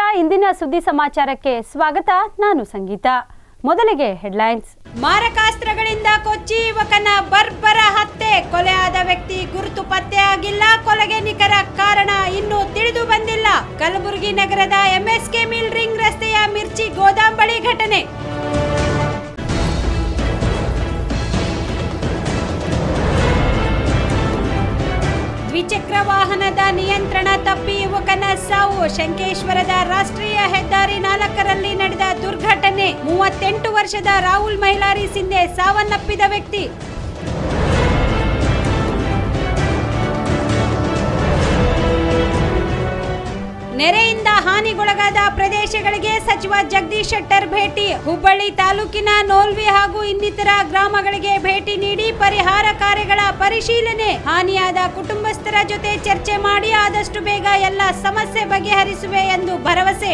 ಇಂದಿನ ಸುದ್ದಿ ಸಮಾಚಾರಕ್ಕೆ ಸ್ವಾಗತ ನಾನು ಸಂಗೀತ ಮೊದಲಿಗೆ ಹೆಡ್ಲೈನ್ಸ್ ಮಾರಕಾಸ್ತ್ರಗಳಿಂದ ಕೊಚ್ಚಿ ಯುವಕನ ಬರ್ಬರ ಹತ್ಯೆ ಕೊಲೆಯಾದ ವ್ಯಕ್ತಿ ಗುರುತು ಪತ್ತೆಯಾಗಿಲ್ಲ ಕೊಲೆಗೆ ನಿಖರ ಕಾರಣ ಇನ್ನೂ ತಿಳಿದು ಬಂದಿಲ್ಲ ಕಲಬುರಗಿ ನಗರದ ಎಂಎಸ್ಕೆ ಮಿಲ್ ರಿಂಗ್ ರಸ್ತೆಯ ಮಿರ್ಚಿ ಗೋದಾಂ ಬಳಿ ಘಟನೆ ದ್ವಿಚಕ್ರ ವಾಹನದ ನಿಯಂತ್ರಣ ತಪ್ಪಿ ಯುವಕನ ಸಾವು ಶಂಕೇಶ್ವರದ ರಾಷ್ಟ್ರೀಯ ಹೆದ್ದಾರಿ ನಾಲ್ಕರಲ್ಲಿ ನಡೆದ ದುರ್ಘಟನೆ ಮೂವತ್ತೆಂಟು ವರ್ಷದ ರಾಹುಲ್ ಮೈಲಾರಿ ಸಿಂಧೆ ಸಾವನ್ನಪ್ಪಿದ ವ್ಯಕ್ತಿ ನೆರೆಯಿಂದ ಹಾನಿಗೊಳಗಾದ ಪ್ರದೇಶಗಳಿಗೆ ಸಚಿವ ಜಗದೀಶ್ ಶೆಟ್ಟರ್ ಭೇಟಿ ಹುಬ್ಬಳ್ಳಿ ತಾಲೂಕಿನ ನೋಲ್ವಿ ಹಾಗೂ ಇನ್ನಿತರ ಗ್ರಾಮಗಳಿಗೆ ಭೇಟಿ ನೀಡಿ ಪರಿಹಾರ ಕಾರ್ಯಗಳ ಪರಿಶೀಲನೆ ಹಾನಿಯಾದ ಕುಟುಂಬಸ್ಥರ ಜೊತೆ ಚರ್ಚೆ ಮಾಡಿ ಆದಷ್ಟು ಬೇಗ ಎಲ್ಲ ಸಮಸ್ಯೆ ಬಗೆಹರಿಸುವೆ ಎಂದು ಭರವಸೆ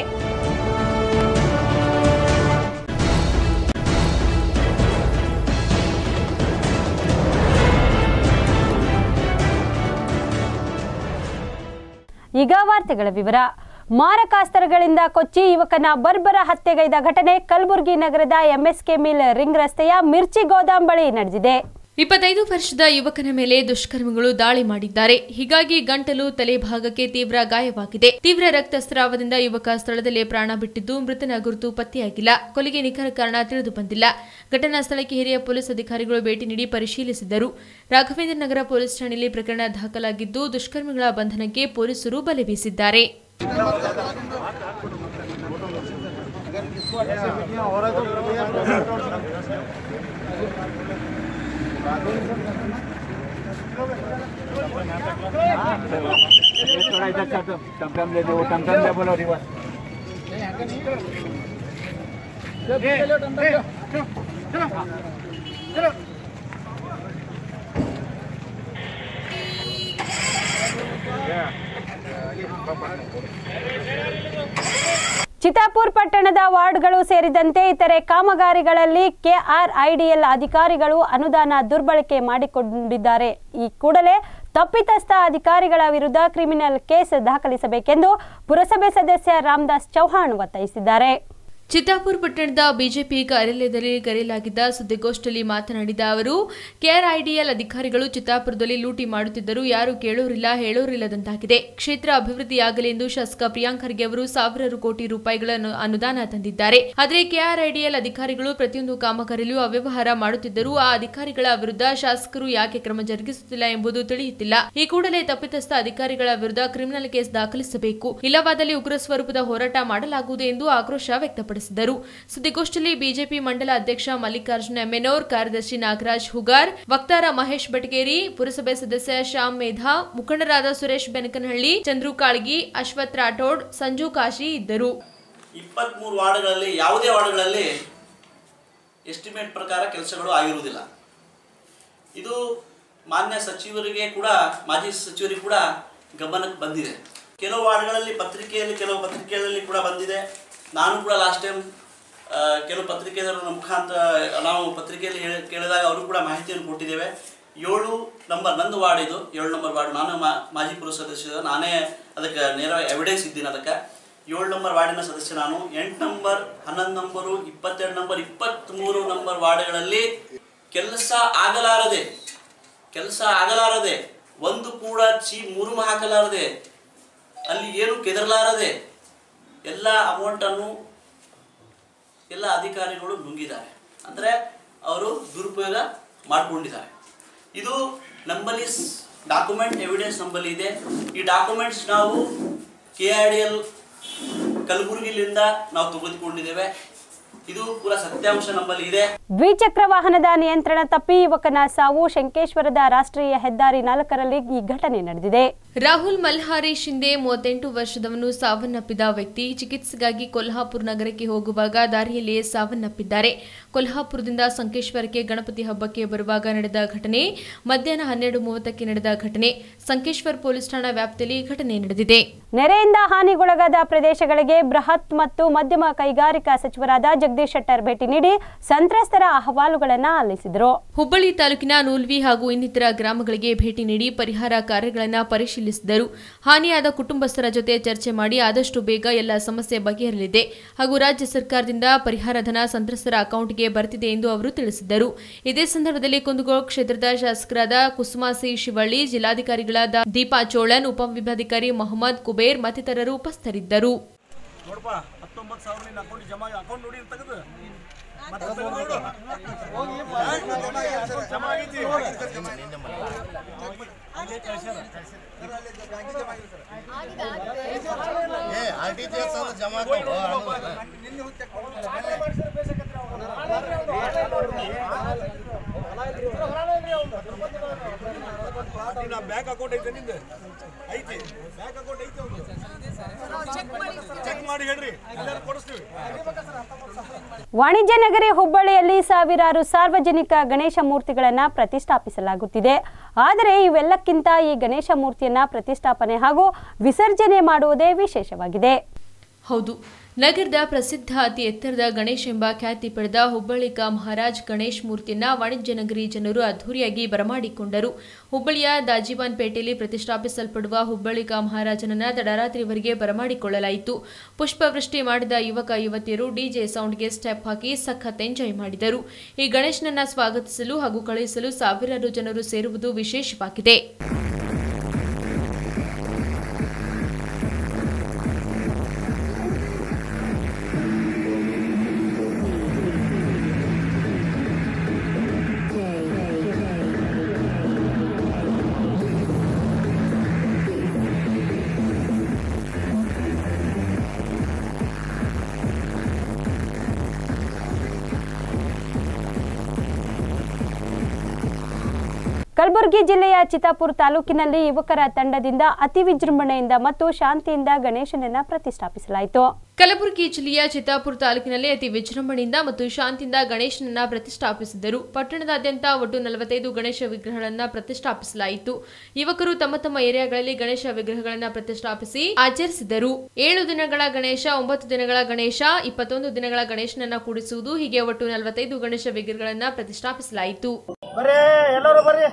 ಈಗ ವಾರ್ತೆಗಳ ವಿವರ ಮಾರಕಾಸ್ತ್ರಗಳಿಂದ ಕೊಚ್ಚಿ ಯುವಕನ ಬರ್ಬರ ಹತ್ಯೆಗೈದ ಘಟನೆ ಕಲಬುರಗಿ ನಗರದ ಎಂಎಸ್ಕೆ ಮಿಲ್ ರಿಂಗ್ ರಸ್ತೆಯ ಮಿರ್ಚಿ ಗೋದಾಂ ಬಳಿ ನಡೆದಿದೆ ಇಪ್ಪತ್ತೈದು ವರ್ಷದ ಯುವಕನ ಮೇಲೆ ದುಷ್ಕರ್ಮಿಗಳು ದಾಳಿ ಮಾಡಿದ್ದಾರೆ ಹೀಗಾಗಿ ಗಂಟಲು ತಲೆ ಭಾಗಕ್ಕೆ ತೀವ್ರ ಗಾಯವಾಗಿದೆ ತೀವ್ರ ರಕ್ತಸ್ರಾವದಿಂದ ಯುವಕ ಸ್ಥಳದಲ್ಲೇ ಪ್ರಾಣ ಬಿಟ್ಟಿದ್ದು ಮೃತನ ಗುರುತು ಪತ್ತೆಯಾಗಿಲ್ಲ ಕೊಲೆಗೆ ನಿಖರ ಕಾರಣ ತಿಳಿದು ಬಂದಿಲ್ಲ ಘಟನಾ ಸ್ಥಳಕ್ಕೆ ಹಿರಿಯ ಪೊಲೀಸ್ ಅಧಿಕಾರಿಗಳು ಭೇಟಿ ನೀಡಿ ಪರಿಶೀಲಿಸಿದರು ರಾಘವೇಂದ್ರ ನಗರ ಪೊಲೀಸ್ ಠಾಣೆಯಲ್ಲಿ ಪ್ರಕರಣ ದಾಖಲಾಗಿದ್ದು ದುಷ್ಕರ್ಮಿಗಳ ಬಂಧನಕ್ಕೆ ಪೊಲೀಸರು ಬಲೆ ಬೀಸಿದ್ದಾರೆ ये थोड़ा इधर से तो टमटम ले दो टमटम ले बोलो रिवर्स ಚಿತಾಪುರ್ ಪಟ್ಟಣದ ವಾರ್ಡ್ಗಳು ಸೇರಿದಂತೆ ಇತರೆ ಕಾಮಗಾರಿಗಳಲ್ಲಿ ಕೆಆರ್ಐಡಿಎಲ್ ಅಧಿಕಾರಿಗಳು ಅನುದಾನ ದುರ್ಬಳಕೆ ಮಾಡಿಕೊಂಡಿದ್ದಾರೆ ಈ ಕೂಡಲೇ ತಪ್ಪಿತಸ್ಥ ಅಧಿಕಾರಿಗಳ ವಿರುದ್ಧ ಕ್ರಿಮಿನಲ್ ಕೇಸ್ ದಾಖಲಿಸಬೇಕೆಂದು ಪುರಸಭೆ ಸದಸ್ಯ ರಾಮದಾಸ್ ಚೌಹಾಣ್ ಒತ್ತಾಯಿಸಿದ್ದಾರೆ ಚಿತ್ತಾಪುರ ಪಟ್ಟಣದ ಬಿಜೆಪಿ ಕಾರ್ಯಾಲಯದಲ್ಲಿ ಕರೆಯಲಾಗಿದ್ದ ಸುದ್ದಿಗೋಷ್ಠಿಯಲ್ಲಿ ಮಾತನಾಡಿದ ಅವರು ಕೆಆರ್ಐಡಿಎಲ್ ಅಧಿಕಾರಿಗಳು ಚಿತ್ತಾಪುರದಲ್ಲಿ ಲೂಟಿ ಮಾಡುತ್ತಿದ್ದರೂ ಯಾರೂ ಕೇಳೋರಿಲ್ಲ ಹೇಳೋರಿಲ್ಲದಂತಾಗಿದೆ ಕ್ಷೇತ್ರ ಅಭಿವೃದ್ಧಿಯಾಗಲಿ ಎಂದು ಶಾಸಕ ಪ್ರಿಯಾಂಕ್ ಖರ್ಗೆ ಅವರು ಸಾವಿರಾರು ಕೋಟಿ ರೂಪಾಯಿಗಳನ್ನು ಅನುದಾನ ತಂದಿದ್ದಾರೆ ಆದರೆ ಕೆಆರ್ಐಡಿಎಲ್ ಅಧಿಕಾರಿಗಳು ಪ್ರತಿಯೊಂದು ಕಾಮಗಾರಿಯಲ್ಲೂ ಅವ್ಯವಹಾರ ಮಾಡುತ್ತಿದ್ದರೂ ಆ ಅಧಿಕಾರಿಗಳ ವಿರುದ್ಧ ಶಾಸಕರು ಯಾಕೆ ಕ್ರಮ ಜರುಗಿಸುತ್ತಿಲ್ಲ ಎಂಬುದು ತಿಳಿಯುತ್ತಿಲ್ಲ ಈ ಕೂಡಲೇ ತಪ್ಪಿತಸ್ಥ ಅಧಿಕಾರಿಗಳ ವಿರುದ್ಧ ಕ್ರಿಮಿನಲ್ ಕೇಸ್ ದಾಖಲಿಸಬೇಕು ಇಲ್ಲವಾದಲ್ಲಿ ಉಗ್ರ ಸ್ವರೂಪದ ಹೋರಾಟ ಮಾಡಲಾಗುವುದು ಎಂದು ಆಕ್ರೋಶ ವ್ಯಕ್ತಪಡಿಸಿದರು ಸುದ್ದಿಗೋಷ್ಠಿಯಲ್ಲಿ ಬಿಜೆಪಿ ಮಂಡಲ ಅಧ್ಯಕ್ಷ ಮಲ್ಲಿಕಾರ್ಜುನ ಮೆನೋರ್ ಕಾರ್ಯದರ್ಶಿ ನಾಗರಾಜ್ ಹುಗಾರ್ ವಕ್ತಾರ ಮಹೇಶ್ ಬಟಗೇರಿ ಪುರಸಭೆ ಸದಸ್ಯ ಶ್ಯಾಮ್ ಮೇಧಾ ಮುಖಂಡರಾದ ಸುರೇಶ್ ಬೆನಕನಹಳ್ಳಿ ಚಂದ್ರು ಕಾಳ್ಗಿ ಅಶ್ವಥ್ ರಾಠೋಡ್ ಸಂಜು ಕಾಶಿ ಇದ್ದರು ಇಪ್ಪತ್ತ್ಮೂರು ವಾರ್ಡ್ಗಳಲ್ಲಿ ಯಾವುದೇ ವಾರ್ಡ್ಗಳಲ್ಲಿ ಎಸ್ಟಿಮೇಟ್ ಪ್ರಕಾರ ಕೆಲಸಗಳು ಆಗಿರುವುದಿಲ್ಲ ಇದು ಮಾನ್ಯ ಸಚಿವರಿಗೆ ಕೂಡ ಮಾಜಿ ಸಚಿವರಿಗೆ ಕೂಡ ಗಮನಕ್ಕೆ ಬಂದಿದೆ ಕೆಲವು ವಾರ್ಡ್ಗಳಲ್ಲಿ ಪತ್ರಿಕೆಯಲ್ಲಿ ಕೆಲವು ಪತ್ರಿಕೆಗಳಲ್ಲಿ ಕೂಡ ಬಂದಿದೆ ನಾನು ಕೂಡ ಲಾಸ್ಟ್ ಟೈಮ್ ಕೆಲವು ಪತ್ರಿಕೆಗಳ ಮುಖಾಂತರ ನಾವು ಪತ್ರಿಕೆಯಲ್ಲಿ ಹೇಳಿ ಕೇಳಿದಾಗ ಅವರು ಕೂಡ ಮಾಹಿತಿಯನ್ನು ಕೊಟ್ಟಿದ್ದೇವೆ ಏಳು ನಂಬರ್ ನಂದು ವಾರ್ಡ್ ಇದು ಏಳು ನಂಬರ್ ವಾರ್ಡ್ ನಾನು ಮಾ ಮಾಜಿ ಪುರ ಸದಸ್ಯ ನಾನೇ ಅದಕ್ಕೆ ನೇರ ಎವಿಡೆನ್ಸ್ ಇದ್ದೀನಿ ಅದಕ್ಕೆ ಏಳು ನಂಬರ್ ವಾರ್ಡಿನ ಸದಸ್ಯ ನಾನು ಎಂಟು ನಂಬರ್ ಹನ್ನೊಂದು ನಂಬರು ಇಪ್ಪತ್ತೆರಡು ನಂಬರ್ ಇಪ್ಪತ್ತ್ಮೂರು ನಂಬರ್ ವಾರ್ಡ್ಗಳಲ್ಲಿ ಕೆಲಸ ಆಗಲಾರದೆ ಕೆಲಸ ಆಗಲಾರದೆ ಒಂದು ಕೂಡ ಚೀ ಮುರುಮ ಹಾಕಲಾರದೆ ಅಲ್ಲಿ ಏನು ಕೆದರಲಾರದೆ ಎಲ್ಲ ಅಮೌಂಟನ್ನು ಎಲ್ಲ ಅಧಿಕಾರಿಗಳು ನುಂಗಿದ್ದಾರೆ ಅಂದರೆ ಅವರು ದುರುಪಯೋಗ ಮಾಡಿಕೊಂಡಿದ್ದಾರೆ ಇದು ನಮ್ಮಲ್ಲಿ ಡಾಕ್ಯುಮೆಂಟ್ ಎವಿಡೆನ್ಸ್ ನಮ್ಮಲ್ಲಿ ಇದೆ ಈ ಡಾಕ್ಯುಮೆಂಟ್ಸ್ ನಾವು ಕೆ ಐ ಡಿ ಎಲ್ ಕಲಬುರಗಿಲಿಂದ ನಾವು ತೆಗೆದುಕೊಂಡಿದ್ದೇವೆ ಇದು ಪೂರ ಸತ್ಯಾಂಶ ನಮ್ಮಲ್ಲಿ ಇದೆ ದ್ವಿಚಕ್ರ ವಾಹನದ ನಿಯಂತ್ರಣ ತಪ್ಪಿ ಯುವಕನ ಸಾವು ಶಂಕೇಶ್ವರದ ರಾಷ್ಟ್ರೀಯ ಹೆದ್ದಾರಿ ನಾಲ್ಕರಲ್ಲಿ ಈ ಘಟನೆ ನಡೆದಿದೆ ರಾಹುಲ್ ಮಲ್ಹಾರಿ ಶಿಂದೆ ಮೂವತ್ತೆಂಟು ವರ್ಷದವನು ಸಾವನ್ನಪ್ಪಿದ ವ್ಯಕ್ತಿ ಚಿಕಿತ್ಸೆಗಾಗಿ ಕೊಲ್ಹಾಪುರ ನಗರಕ್ಕೆ ಹೋಗುವಾಗ ದಾರಿಯಲ್ಲಿಯೇ ಸಾವನ್ನಪ್ಪಿದ್ದಾರೆ ಕೊಲ್ಹಾಪುರದಿಂದ ಸಂಕೇಶ್ವರಕ್ಕೆ ಗಣಪತಿ ಹಬ್ಬಕ್ಕೆ ಬರುವಾಗ ನಡೆದ ಘಟನೆ ಮಧ್ಯಾಹ್ನ ಹನ್ನೆರಡು ಮೂವತ್ತಕ್ಕೆ ನಡೆದ ಘಟನೆ ಸಂಕೇಶ್ವರ್ ಪೊಲೀಸ್ ಠಾಣಾ ವ್ಯಾಪ್ತಿಯಲ್ಲಿ ಘಟನೆ ನಡೆದಿದೆ ನೆರೆಯಿಂದ ಹಾನಿಗೊಳಗಾದ ಪ್ರದೇಶಗಳಿಗೆ ಬೃಹತ್ ಮತ್ತು ಮಧ್ಯಮ ಕೈಗಾರಿಕಾ ಸಚಿವರಾದ ಜಗದೀಶ್ ಶೆಟ್ಟರ್ ಭೇಟಿ ನೀಡಿ ಸಂತ್ರಸ್ತರ ಅಹವಾಲುಗಳನ್ನು ಆಲಿಸಿದರು ಹುಬ್ಬಳ್ಳಿ ತಾಲೂಕಿನ ನೂಲ್ವಿ ಹಾಗೂ ಇನ್ನಿತರ ಗ್ರಾಮಗಳಿಗೆ ಭೇಟಿ ನೀಡಿ ಪರಿಹಾರ ಕಾರ್ಯಗಳನ್ನು ಪರಿಶೀಲಿಸಿದರು ತಿಳಿಸಿದರು ಹಾನಿಯಾದ ಕುಟುಂಬಸ್ಥರ ಜೊತೆ ಚರ್ಚೆ ಮಾಡಿ ಆದಷ್ಟು ಬೇಗ ಎಲ್ಲ ಸಮಸ್ಯೆ ಬಗೆಹರಲಿದೆ ಹಾಗೂ ರಾಜ್ಯ ಸರ್ಕಾರದಿಂದ ಪರಿಹಾರ ಧನ ಸಂತ್ರಸ್ತರ ಅಕೌಂಟ್ಗೆ ಬರ್ತಿದೆ ಎಂದು ಅವರು ತಿಳಿಸಿದರು ಇದೇ ಸಂದರ್ಭದಲ್ಲಿ ಕುಂದಗೋಳ ಕ್ಷೇತ್ರದ ಶಾಸಕರಾದ ಕುಸುಮಾ ಸಿ ಶಿವಳ್ಳಿ ಜಿಲ್ಲಾಧಿಕಾರಿಗಳಾದ ದೀಪಾ ಚೋಳನ್ ಉಪವಿಭಾಧಿಕಾರಿ ಮೊಹಮ್ಮದ್ ಕುಬೇರ್ ಮತ್ತಿತರರು ಉಪಸ್ಥಿತರಿದ್ದರು ನೋಡಪ್ಪ ಹತ್ತೊಂಬತ್ತು ಸಾವಿರ ನಿನ್ನ ಅಕೌಂಟ್ ಜಮಾ ಅಕೌಂಟ್ ನೋಡಿ ತೆಗೆದು ಮತ್ತೆ ತೆಗ್ದು ನೋಡು. ಜಮಾ ಆಗೈತಿ ಇಲ್ಲೇ ಕಳ್ಸ್ಯಾರ. ನಿನ್ನ ಬ್ಯಾಂಕ್ ಅಕೌಂಟ್ ಐತೆ ನಿಂದು ಐತಿ ಬ್ಯಾಂಕ್ ಅಕೌಂಟ್ ಐತಿ ಅವ್ನು ಚೆಕ್ ಮಾಡಿ ಹೇಳ್ರಿ ಎಲ್ಲರೂ ಕೊಡಿಸ್ತೀವಿ ವಾಣಿಜ್ಯ ನಗರಿ ಹುಬ್ಬಳ್ಳಿಯಲ್ಲಿ ಸಾವಿರಾರು ಸಾರ್ವಜನಿಕ ಗಣೇಶ ಮೂರ್ತಿಗಳನ್ನು ಪ್ರತಿಷ್ಠಾಪಿಸಲಾಗುತ್ತಿದೆ ಆದರೆ ಇವೆಲ್ಲಕ್ಕಿಂತ ಈ ಗಣೇಶ ಮೂರ್ತಿಯನ್ನ ಪ್ರತಿಷ್ಠಾಪನೆ ಹಾಗೂ ವಿಸರ್ಜನೆ ಮಾಡುವುದೇ ವಿಶೇಷವಾಗಿದೆ ಹೌದು ನಗರದ ಪ್ರಸಿದ್ಧ ಅತಿ ಎತ್ತರದ ಗಣೇಶ್ ಎಂಬ ಖ್ಯಾತಿ ಪಡೆದ ಹುಬ್ಬಳ್ಳಿಕ ಮಹಾರಾಜ್ ಗಣೇಶ್ ಮೂರ್ತಿಯನ್ನ ವಾಣಿಜ್ಯ ನಗರಿ ಜನರು ಅದ್ಧೂರಿಯಾಗಿ ಬರಮಾಡಿಕೊಂಡರು ಹುಬ್ಬಳ್ಳಿಯ ದಾಜಿವಾನ್ ಪೇಟೆಯಲ್ಲಿ ಪ್ರತಿಷ್ಠಾಪಿಸಲ್ಪಡುವ ಹುಬ್ಬಳ್ಳಿಕ ಮಹಾರಾಜನನ್ನ ತಡರಾತ್ರಿವರೆಗೆ ಬರಮಾಡಿಕೊಳ್ಳಲಾಯಿತು ಪುಷ್ಪವೃಷ್ಟಿ ಮಾಡಿದ ಯುವಕ ಯುವತಿಯರು ಡಿಜೆ ಸೌಂಡ್ಗೆ ಸ್ಟೆಪ್ ಹಾಕಿ ಸಖತ್ ಎಂಜಾಯ್ ಮಾಡಿದರು ಈ ಗಣೇಶನನ್ನ ಸ್ವಾಗತಿಸಲು ಹಾಗೂ ಕಳುಹಿಸಲು ಸಾವಿರಾರು ಜನರು ಸೇರುವುದು ವಿಶೇಷವಾಗಿದೆ ಕಲಬುರಗಿ ಜಿಲ್ಲೆಯ ಚಿತ್ತಾಪುರ ತಾಲೂಕಿನಲ್ಲಿ ಯುವಕರ ತಂಡದಿಂದ ಅತಿ ವಿಜೃಂಭಣೆಯಿಂದ ಮತ್ತು ಶಾಂತಿಯಿಂದ ಗಣೇಶನನ್ನ ಪ್ರತಿಷ್ಠಾಪಿಸಲಾಯಿತು ಕಲಬುರಗಿ ಜಿಲ್ಲೆಯ ಚಿತ್ತಾಪುರ ತಾಲೂಕಿನಲ್ಲಿ ಅತಿ ವಿಜೃಂಭಣೆಯಿಂದ ಮತ್ತು ಶಾಂತಿಯಿಂದ ಗಣೇಶನನ್ನ ಪ್ರತಿಷ್ಠಾಪಿಸಿದರು ಪಟ್ಟಣದಾದ್ಯಂತ ಒಟ್ಟು ನಲವತ್ತೈದು ಗಣೇಶ ವಿಗ್ರಹಗಳನ್ನ ಪ್ರತಿಷ್ಠಾಪಿಸಲಾಯಿತು ಯುವಕರು ತಮ್ಮ ತಮ್ಮ ಏರಿಯಾಗಳಲ್ಲಿ ಗಣೇಶ ವಿಗ್ರಹಗಳನ್ನ ಪ್ರತಿಷ್ಠಾಪಿಸಿ ಆಚರಿಸಿದರು ಏಳು ದಿನಗಳ ಗಣೇಶ ಒಂಬತ್ತು ದಿನಗಳ ಗಣೇಶ ಇಪ್ಪತ್ತೊಂದು ದಿನಗಳ ಗಣೇಶನನ್ನ ಕೂಡಿಸುವುದು ಹೀಗೆ ಒಟ್ಟು ನಲವತ್ತೈದು ಗಣೇಶ ವಿಗ್ರಹಗಳನ್ನ ಪ್ರತಿಷ್ಠಾಪಿಸಲಾಯಿತು ಬರ್ರಿ ಎಲ್ಲರೂ ಬರ್ರಿ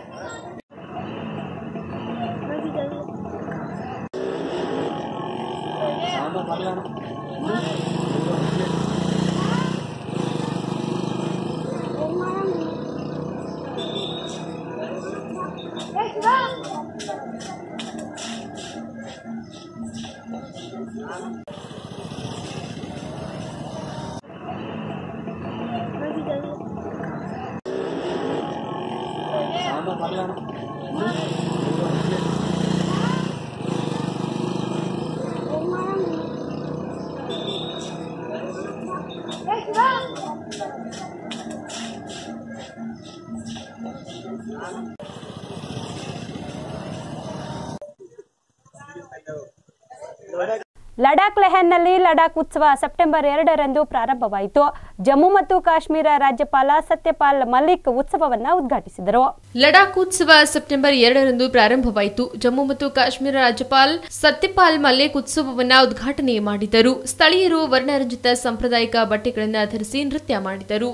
ಲಡಾಖ್ ಲೆಹನ್ನಲ್ಲಿ ಲಡಾಖ್ ಉತ್ಸವ ಸೆಪ್ಟೆಂಬರ್ ಎರಡರಂದು ಪ್ರಾರಂಭವಾಯಿತು ಜಮ್ಮು ಮತ್ತು ಕಾಶ್ಮೀರ ರಾಜ್ಯಪಾಲ ಸತ್ಯಪಾಲ್ ಮಲಿಕ್ ಉತ್ಸವವನ್ನ ಉದ್ಘಾಟಿಸಿದರು ಲಡಾಖ್ ಉತ್ಸವ ಸೆಪ್ಟೆಂಬರ್ ಎರಡರಂದು ಪ್ರಾರಂಭವಾಯಿತು ಜಮ್ಮು ಮತ್ತು ಕಾಶ್ಮೀರ ರಾಜ್ಯಪಾಲ್ ಸತ್ಯಪಾಲ್ ಮಲ್ಲೇಕ್ ಉತ್ಸವವನ್ನ ಉದ್ಘಾಟನೆ ಮಾಡಿದರು ಸ್ಥಳೀಯರು ವರ್ಣರಂಜಿತ ಸಾಂಪ್ರದಾಯಿಕ ಬಟ್ಟೆಗಳನ್ನು ಧರಿಸಿ ನೃತ್ಯ ಮಾಡಿದರು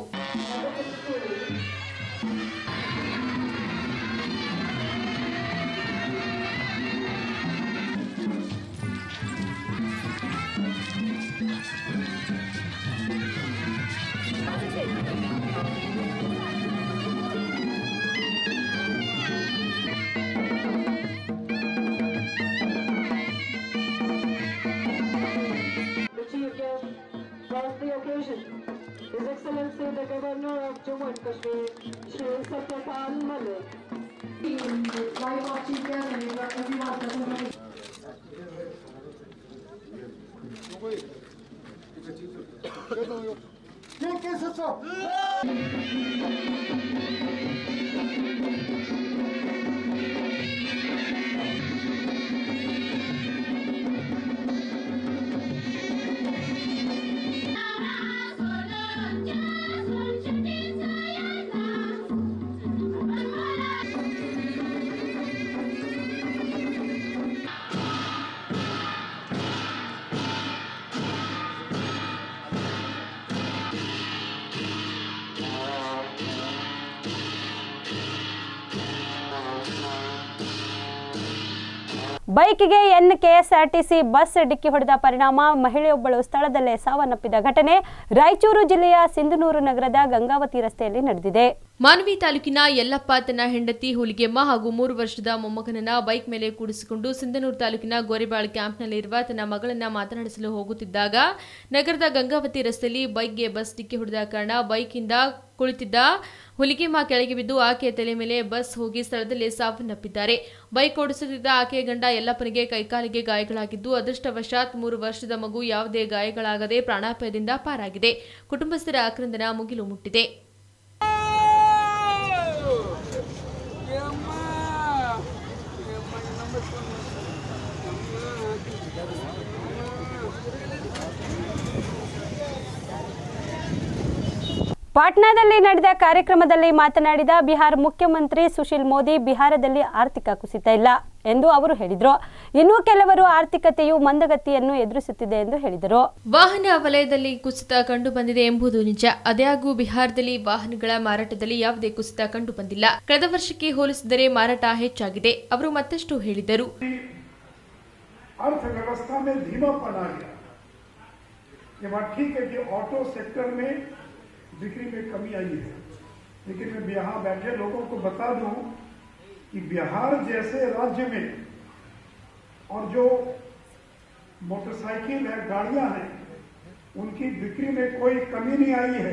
The chief guest for the occasion, His Excellency the Governor of Jammu and Kashmir, Shri Satyapal Malik. My watching guest and everyone present. ಬೈಕ್ಗೆ ಎನ್ ಕೆಎಸ್ಆರ್ಟಿಸಿ ಬಸ್ ಡಿಕ್ಕಿ ಹೊಡೆದ ಪರಿಣಾಮ ಮಹಿಳೆಯೊಬ್ಬಳು ಸ್ಥಳದಲ್ಲೇ ಸಾವನ್ನಪ್ಪಿದ ಘಟನೆ ರಾಯಚೂರು ಜಿಲ್ಲೆಯ ಸಿಂಧನೂರು ನಗರದ ಗಂಗಾವತಿ ರಸ್ತೆಯಲ್ಲಿ ನಡೆದಿದೆ ಮಾನವಿ ತಾಲೂಕಿನ ಯಲ್ಲಪ್ಪ ತನ್ನ ಹೆಂಡತಿ ಹುಲಿಗೆಮ್ಮ ಹಾಗೂ ಮೂರು ವರ್ಷದ ಮೊಮ್ಮಗನನ್ನ ಬೈಕ್ ಮೇಲೆ ಕೂಡಿಸಿಕೊಂಡು ಸಿಂಧನೂರು ತಾಲೂಕಿನ ಗೋರೆಬಾಳ್ ಕ್ಯಾಂಪ್ನಲ್ಲಿರುವ ತನ್ನ ಮಗಳನ್ನ ಮಾತನಾಡಿಸಲು ಹೋಗುತ್ತಿದ್ದಾಗ ನಗರದ ಗಂಗಾವತಿ ರಸ್ತೆಯಲ್ಲಿ ಬೈಕ್ಗೆ ಬಸ್ ಡಿಕ್ಕಿ ಹೊಡೆದ ಕಾರಣ ಬೈಕಿಂದ ಕುಳಿತಿದ್ದ ಹುಲಿಗೆಮ್ಮ ಕೆಳಗೆ ಬಿದ್ದು ಆಕೆಯ ತಲೆ ಮೇಲೆ ಬಸ್ ಹೋಗಿ ಸ್ಥಳದಲ್ಲೇ ಸಾವನ್ನಪ್ಪಿದ್ದಾರೆ ಬೈಕ್ ಓಡಿಸುತ್ತಿದ್ದ ಆಕೆಯ ಗಂಡ ಯಲ್ಲಪ್ಪನಿಗೆ ಕೈಕಾಲಿಗೆ ಗಾಯಗಳಾಗಿದ್ದು ಅದೃಷ್ಟವಶಾತ್ ಮೂರು ವರ್ಷದ ಮಗು ಯಾವುದೇ ಗಾಯಗಳಾಗದೆ ಪ್ರಾಣಾಪಾಯದಿಂದ ಪಾರಾಗಿದೆ ಕುಟುಂಬಸ್ಥರ ಆಕ್ರಂದನ ಮುಗಿಲು ಮುಟ್ಟಿದೆ ಪಾಟ್ನಾದಲ್ಲಿ ನಡೆದ ಕಾರ್ಯಕ್ರಮದಲ್ಲಿ ಮಾತನಾಡಿದ ಬಿಹಾರ ಮುಖ್ಯಮಂತ್ರಿ ಸುಶೀಲ್ ಮೋದಿ ಬಿಹಾರದಲ್ಲಿ ಆರ್ಥಿಕ ಕುಸಿತ ಇಲ್ಲ ಎಂದು ಅವರು ಹೇಳಿದರು ಇನ್ನು ಕೆಲವರು ಆರ್ಥಿಕತೆಯು ಮಂದಗತಿಯನ್ನು ಎದುರಿಸುತ್ತಿದೆ ಎಂದು ಹೇಳಿದರು ವಾಹನ ವಲಯದಲ್ಲಿ ಕುಸಿತ ಕಂಡು ಬಂದಿದೆ ಎಂಬುದು ನಿಜ ಆದಾಗ್ಯೂ ಬಿಹಾರದಲ್ಲಿ ವಾಹನಗಳ ಮಾರಾಟದಲ್ಲಿ ಯಾವುದೇ ಕುಸಿತ ಕಂಡು ಬಂದಿಲ್ಲ ಕಳೆದ ವರ್ಷಕ್ಕೆ ಹೋಲಿಸಿದರೆ ಮಾರಾಟ ಹೆಚ್ಚಾಗಿದೆ ಅವರು ಮತ್ತಷ್ಟು ಹೇಳಿದರು अर्थव्यवस्था में धीमापन आ गया ये बात ठीक है कि ऑटो सेक्टर में बिक्री में कमी आई है लेकिन मैं यहाँ बैठे लोगों को बता दूं कि बिहार जैसे राज्य में और जो मोटरसाइकिल है गाड़ियां हैं उनकी बिक्री में कोई कमी नहीं आई है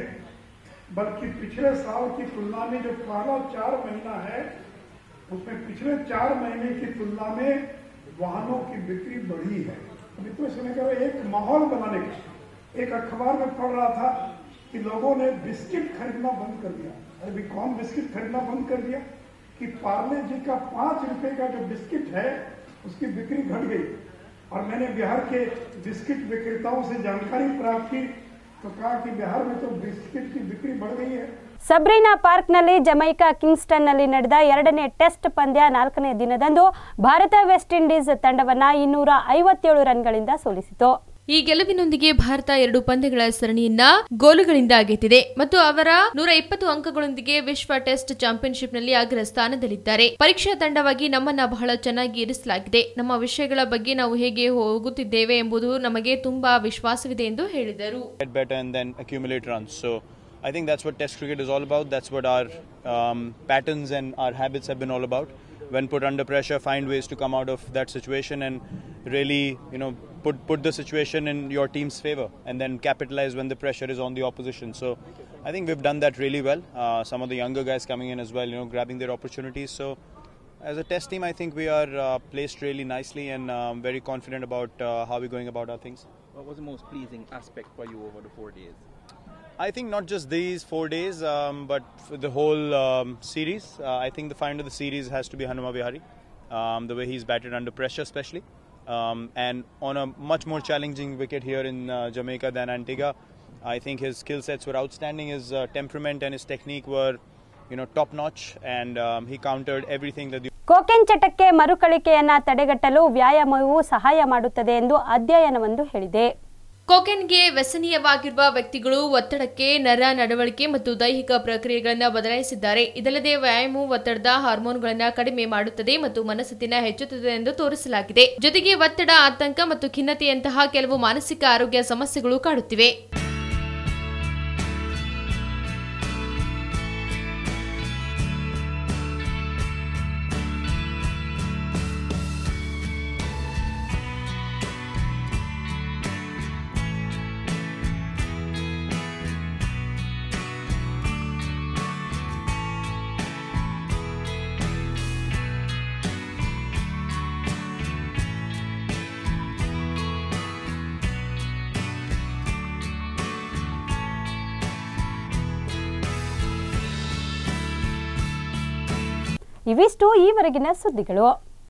बल्कि पिछले साल की तुलना में जो पहला चार महीना है उसमें पिछले चार महीने की तुलना में वाहनों की बिक्री बढ़ी है अभी तो इसमें कहो एक माहौल बनाने का एक अखबार में पढ़ रहा था कि लोगों ने बिस्किट खरीदना बंद कर दिया अरे भी कौन बिस्किट खरीदना बंद कर दिया कि पार्ले जी का पांच रुपए का जो बिस्किट है उसकी बिक्री घट गई और मैंने बिहार के बिस्किट विक्रेताओं से जानकारी प्राप्त की तो कहा कि बिहार में तो बिस्किट की बिक्री बढ़ गई है ಸಬ್ರೀನಾ ಪಾರ್ಕ್ನಲ್ಲಿ ಜಮೈಕಾ ಕಿಂಗ್ಸ್ಟನ್ನಲ್ಲಿ ನಡೆದ ಎರಡನೇ ಟೆಸ್ಟ್ ಪಂದ್ಯ ನಾಲ್ಕನೇ ದಿನದಂದು ಭಾರತ ವೆಸ್ಟ್ ಇಂಡೀಸ್ ತಂಡವನ್ನ ಇನ್ನೂರ ಐವತ್ತೇಳು ರನ್ಗಳಿಂದ ಸೋಲಿಸಿತು ಈ ಗೆಲುವಿನೊಂದಿಗೆ ಭಾರತ ಎರಡು ಪಂದ್ಯಗಳ ಸರಣಿಯನ್ನ ಗೋಲುಗಳಿಂದ ಗೆದ್ದಿದೆ ಮತ್ತು ಅವರ ನೂರ ಇಪ್ಪತ್ತು ಅಂಕಗಳೊಂದಿಗೆ ವಿಶ್ವ ಟೆಸ್ಟ್ ಚಾಂಪಿಯನ್ಶಿಪ್ನಲ್ಲಿ ಅಗ್ರ ಸ್ಥಾನದಲ್ಲಿದ್ದಾರೆ ಪರೀಕ್ಷಾ ತಂಡವಾಗಿ ನಮ್ಮನ್ನ ಬಹಳ ಚೆನ್ನಾಗಿ ಇರಿಸಲಾಗಿದೆ ನಮ್ಮ ವಿಷಯಗಳ ಬಗ್ಗೆ ನಾವು ಹೇಗೆ ಹೋಗುತ್ತಿದ್ದೇವೆ ಎಂಬುದು ನಮಗೆ ತುಂಬಾ ವಿಶ್ವಾಸವಿದೆ ಎಂದು ಹೇಳಿದರು get better and then accumulate runs. So I think that's what Test cricket is all about. That's what our um, patterns and our habits have been all about. When put under pressure, find ways to come out of that situation and really, you know, put put the situation in your team's favor, and then capitalize when the pressure is on the opposition. So I think we've done that really well. Uh, some of the younger guys coming in as well, you know, grabbing their opportunities. So as a test team, I think we are uh, placed really nicely and um, very confident about uh, how we're going about our things. What was the most pleasing aspect for you over the four days? I think not just these four days, um, but for the whole um, series. Uh, I think the find of the series has to be Hanuma Vihari. Um, the way he's batted under pressure, especially, um, and on a much more challenging wicket here in uh, Jamaica than Antigua. I think his skill sets were outstanding. His uh, temperament and his technique were, you know, top notch, and um, he countered everything that the ಕೋಕೆನ್ ಚಟಕ್ಕೆ ಮರುಕಳಿಕೆಯನ್ನ ತಡೆಗಟ್ಟಲು ವ್ಯಾಯಾಮವು ಸಹಾಯ ಮಾಡುತ್ತದೆ ಎಂದು ಅಧ್ಯಯನವೊಂದು ಹೇಳಿದೆ ಕೋಕೆನ್ಗೆ ವ್ಯಸನೀಯವಾಗಿರುವ ವ್ಯಕ್ತಿಗಳು ಒತ್ತಡಕ್ಕೆ ನರ ನಡವಳಿಕೆ ಮತ್ತು ದೈಹಿಕ ಪ್ರಕ್ರಿಯೆಗಳನ್ನು ಬದಲಾಯಿಸಿದ್ದಾರೆ ಇದಲ್ಲದೆ ವ್ಯಾಯಾಮವು ಒತ್ತಡದ ಹಾರ್ಮೋನ್ಗಳನ್ನು ಕಡಿಮೆ ಮಾಡುತ್ತದೆ ಮತ್ತು ಮನಸ್ಸತ್ತಿನ ಹೆಚ್ಚುತ್ತದೆ ಎಂದು ತೋರಿಸಲಾಗಿದೆ ಜೊತೆಗೆ ಒತ್ತಡ ಆತಂಕ ಮತ್ತು ಖಿನ್ನತೆಯಂತಹ ಕೆಲವು ಮಾನಸಿಕ ಆರೋಗ್ಯ ಸಮಸ್ಯೆಗಳು ಕಾಡುತ್ತಿವೆ ಇವಿಷ್ಟು ಈವರೆಗಿನ ಸುದ್ದಿಗಳು